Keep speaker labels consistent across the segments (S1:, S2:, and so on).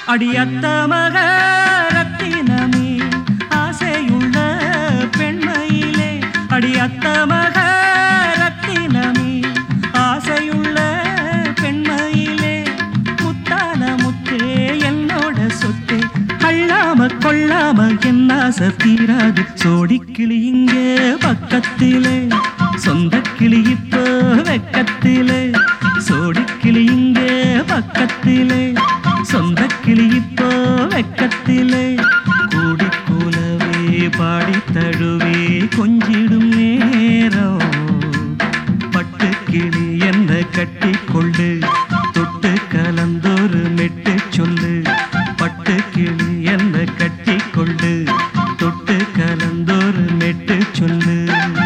S1: அடியத்த மக ரத்தினமே ஆசையுள்ள பெண்மையிலே அடியத்த மக ரத்தினமே ஆசையுள்ள பெண்மையிலே முத்தான முத்தே என்னோட சொத்தே அள்ளாம கொள்ளாம என்ன தீராது சோடி கிளி இங்கே பக்கத்திலே சொந்த கிளி இப்போ வெக்கத்திலே சோடி கிளி இங்கே பக்கத்திலே சொந்த கிளி இப்போ வெக்கத்திலே கூடி கூலவே பாடி தழுவே கொஞ்சிடும் நேரம் பட்டு கிளி என்ன கட்டி கொள்ளு தொட்டு கலந்தொரு மெட்டு சொல்லு பட்டு கிளி என்ன கட்டி கொள்ளு தொட்டு கலந்தொரு மெட்டு சொல்லு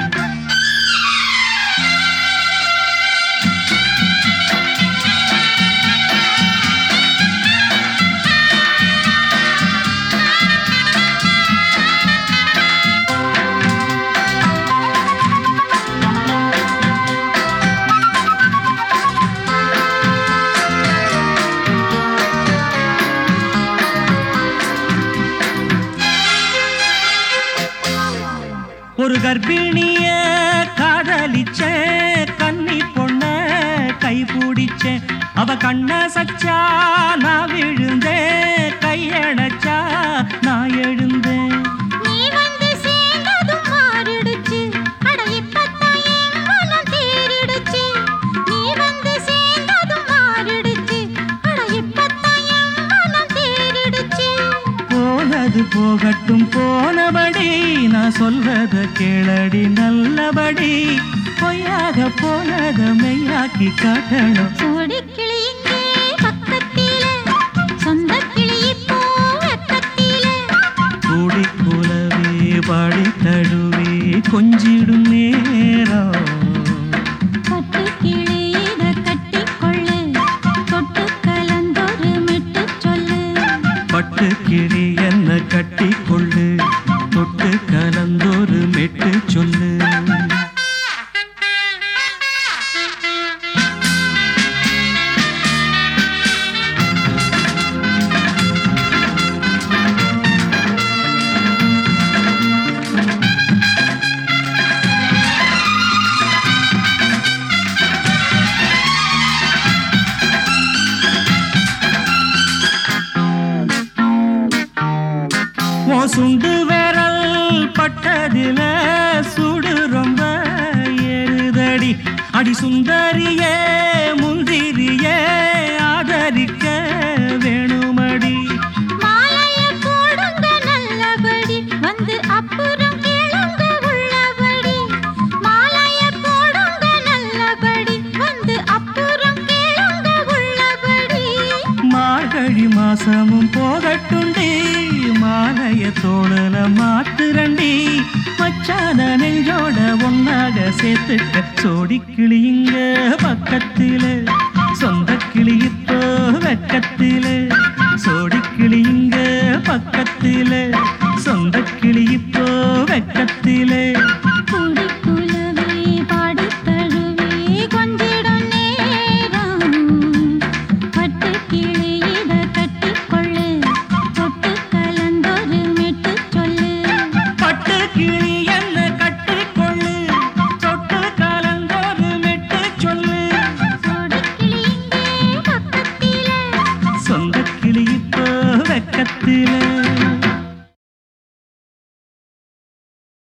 S1: ஒரு கர்ப்பிணிய காதலிச்ச கன்னி பொண்ண கை பிடிச்சேன் அவ கண்ண சச்சா நான் விழுந்தேன் கையணைச்சா நான் எழுந்தேன்
S2: நீ வந்து சேர்ந்ததும் மாறிடுச்சு அட இப்பத்தான் என் மனம் தேறிடுச்சு நீ வந்து சேர்ந்ததும் மாறிடுச்சு அட இப்பத்தான் என் மனம் தேறிடுச்சு
S1: போனது போகட்டும் போனபடி நான் சொல்றத கேளடி நல்லபடி பொய்யாக போனத மெய்யாக்கி காட்டணும்
S2: சோடிக்கிளி இங்கே பக்கத்திலே சொந்த கிளி இப்போ வெக்கத்திலே
S1: கூடி கூலவே பாடி தழுவே கொஞ்சிடும் நேரம்
S2: பட்டு கிளி இத கட்டிக்கொள்ளு தொட்டு கலந்தொரு மெட்டு சொல்லு
S1: பட்டு கிளி என்ன கட்டி கொள்ளு தொட்டு கலந்தொரு மெட்டு சொல்லு உன் சுண்டு விரல் பட்டதில சுடு ரொம்ப ஏறுதடி அடி சுந்தரியே முந்திரியே ஆதரிக்க வேணுமடி
S2: மாலைய போடுங்க நல்லபடி வந்து அப்புறம் கேளுங்க உள்ளபடி மாலைய போடுங்க நல்லபடி வந்து அப்புறம் கேளுங்க உள்ளபடி
S1: மார்கழி மாசமும் போகட்டுண்டி மாலைய தோழல மாத்துரண்டி மச்சான நெஞ்சோட ஒன்னாக சேர்த்துக்க சோடி கிளியுங்க பக்கத்திலே சொந்த கிளி இப்போ வெக்கத்திலே சோடி கிளியுங்க பக்கத்திலே